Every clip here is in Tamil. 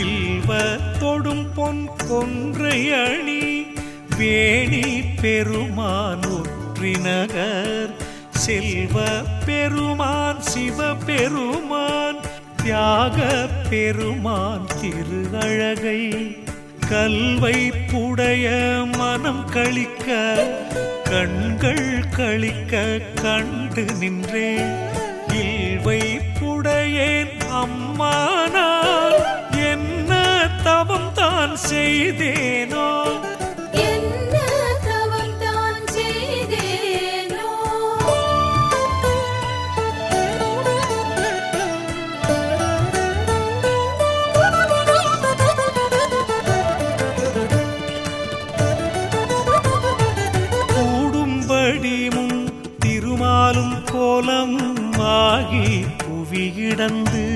வில்வ தொடும் பொன் கொன்றை அணி வேணி பெருமான் ஒற்றினகர் செல்வ பெருமான் சிவ பெருமான் தியாக பெருமான் திரு அழகை கல்வை புடைய மனம் கழிக்க கண்கள் கழிக்க கண்டு நின்றேன் இல்வை புடையேன் அம்மானால் என்ன தவம் தான் செய்தேனோ என்ன தவம் தான் செய்தேனோ கூடும்படி முன் திருமாலும் கோலம் ஆகி புவியிடந்து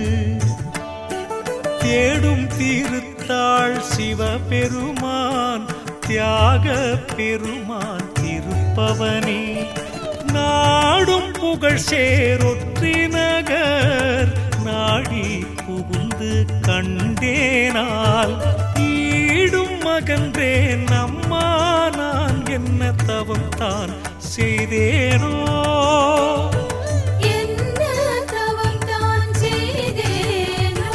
தேடும் திருத்தாள் சிவபெருமான் தியாக பெருமான் திருப்பவனி நாடும் புகழ் சேரொற்றி நகர் நாடி புகுந்து கண்டேனால் ஈடும் மகன்றேன் அம்மா நான் என்ன தவம் தான் செய்தேனோ என்ன தவம் தான் செய்தேனோ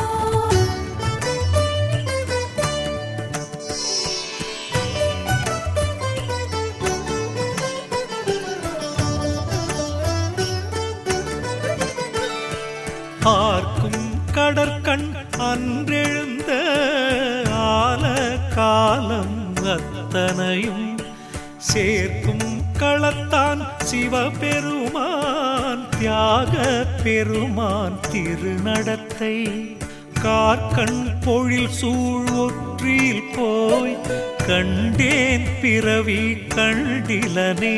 பார்க்கும் கடற்கண் அன்றெழுந்த ஆல காலம் அத்தனையும் சேர்க்கும் களத்தான் சிவபெருமான் தியாக பெருமான் திருநடத்தை கார்கண் பொழில் சூழ் ஒற்றில் போய் கண்டேன் பிறவி கண்டிலனே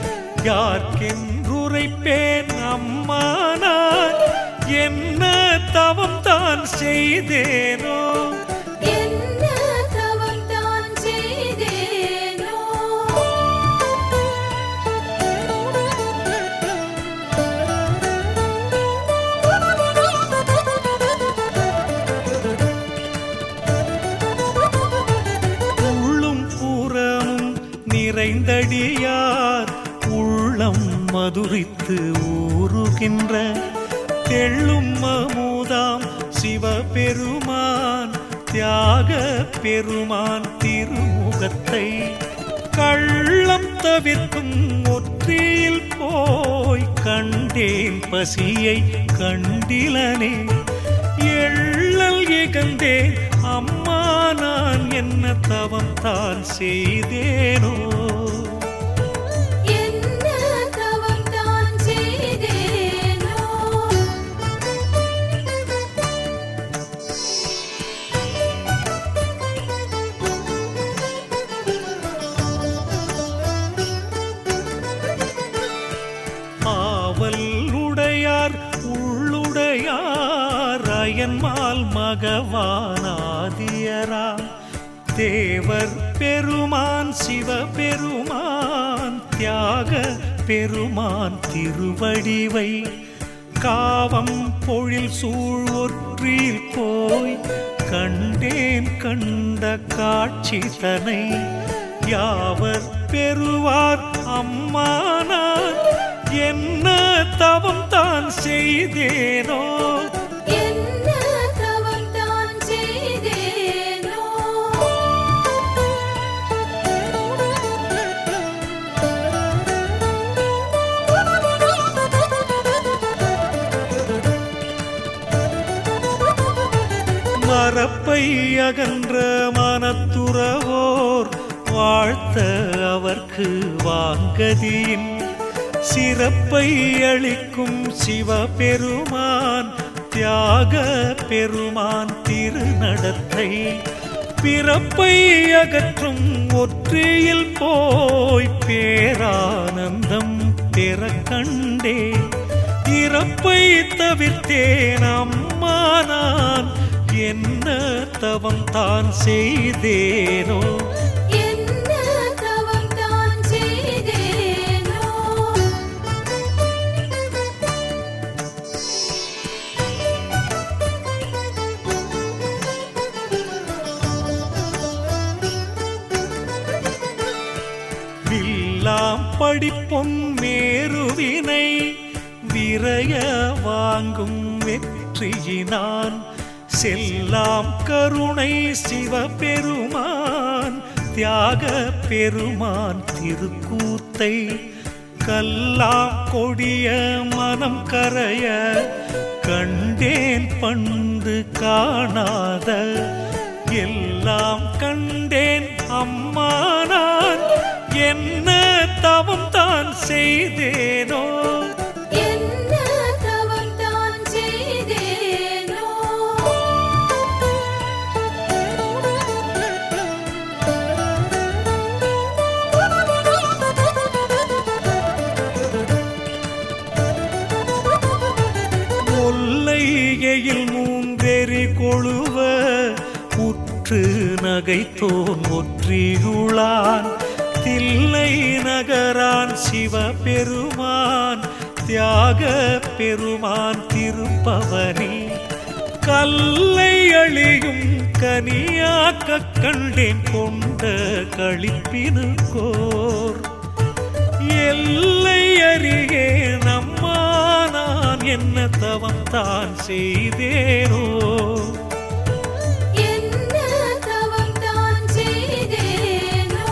யார்க்கென்றுரைப்பேன் அம்மானார் என்ன தவம் தான் செய்தேனோ என்ன தவம் தான் செய்தேனோ உள்ளும் புறமும் நிறைந்தடியார் உள்ளம் மதுரித்து ஊறுகின்ற தெள்ளும் அமுதாம் சிவபெருமான் தியாக பெருமான் திருமுகத்தை கள்ளம் தவிர்க்கும் ஒற்றியில் போய் கண்டேன் பசியை கண்டிலனே எள்ளல் இகந்தேன் அம்மா நான் என்ன தவம் தான் செய்தேனோ என்ன தவம் தான் செய்தேனோ ஆவல் உடையார் உள்ளுடையார் அயன்மால் மகவானாதியரா தேவர் பெருமான் சிவபெருமான் தியாக பெருமான் திருவடிவை காவம் பொழில் சூழ் ஒற்றில் போய் கண்டேன் கண்ட காட்சி தனை யாவர் பெறுவார் அம்மானார் என்ன தவம் தான் செய்தேனோ என்ன தவம் தான் செய்தேனோ மரப்பை அகன்ற மனத்துறவோர் வாழ்த்த அவர்க்கு வாங்கதியின் சிறப்பை அளிக்கும் சிவபெருமான் தியாக பெருமான் திருநடத்தை பிறப்பை அகற்றும் ஒற்றியில் போய் பேரானந்தம் பெற கண்டே இறப்பை தவிர்த்தேன் அம்மா நான் என்ன தவம் தான் செய்தேனோ என்ன தவம் தான் செய்தேனோ எல்லாம் படிப்பொன் மேருவினை விரைய வாங்கும் வெற்றியினான் செல்லாம் கருணை சிவபெருமான் தியாக பெருமான் திருக்கூத்தை கல்லாம் கொடிய மனம் கரைய கண்டேன் பண்டு காணாத எல்லாம் கண்டேன் அம்மா நான் என்ன தவம் தான் செய்தேனோ என்ன தவம் தான் செய்தேனோ கொல்லையில் மூன்றெறி கொழுவ உற்று நகைத்தோன் ஒற்றியுளான் தில்லை நகரான் சிவபெருமான் தியாக பெருமான் திருப்பவனி கல்லை அழியும் கனியாக்க கண்டேன் கொண்ட களிப்பினுக்கோர் எல்லை அறியே நம்மா நான் என்ன தவம் தான் செய்தேனோ என்ன தவம் தான் செய்தேனோ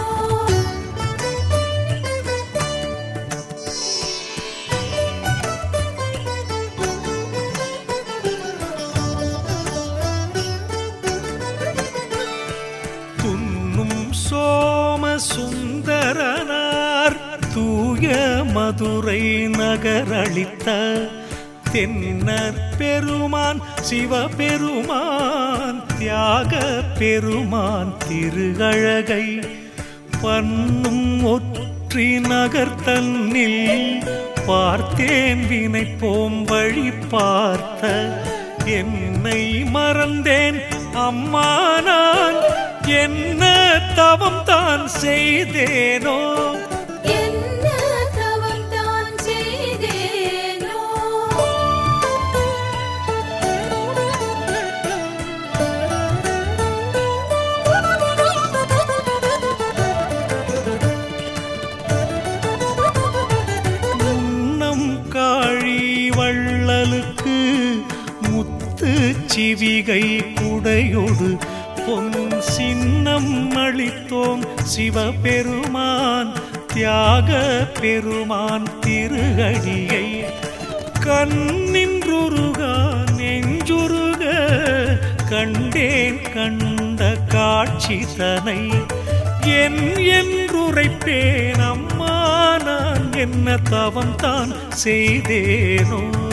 துன்னும் சோம சுந்தரனார் தூய மதுரை நகரளித்த தென்னர் பெருமான் சிவபெருமான் தியாக பெருமான் திருஅழகை பண்ணும் ஒற்றி நகர் தன்னில் பார்த்தேன் வினைப்போம் வழி பார்த்த என்னை மறந்தேன் அம்மா நான் என்ன தவம் தான் செய்தேனோ என்ன தவம் தான் செய்தேனோ முன்னம் காழி வள்ளலுக்கு முத்து சிவிகை குடையொடு பொன் சின்னம் அளித்தோம் சிவபெருமான் தியாக பெருமான் திருஅடியை கண்ணின்றுருகா நெஞ்சுருக கண்டேன் கண்ட காட்சி தனை என் என்றுரைப்பேன் அம்மா நான் என்ன தவம் தான் செய்தேனோ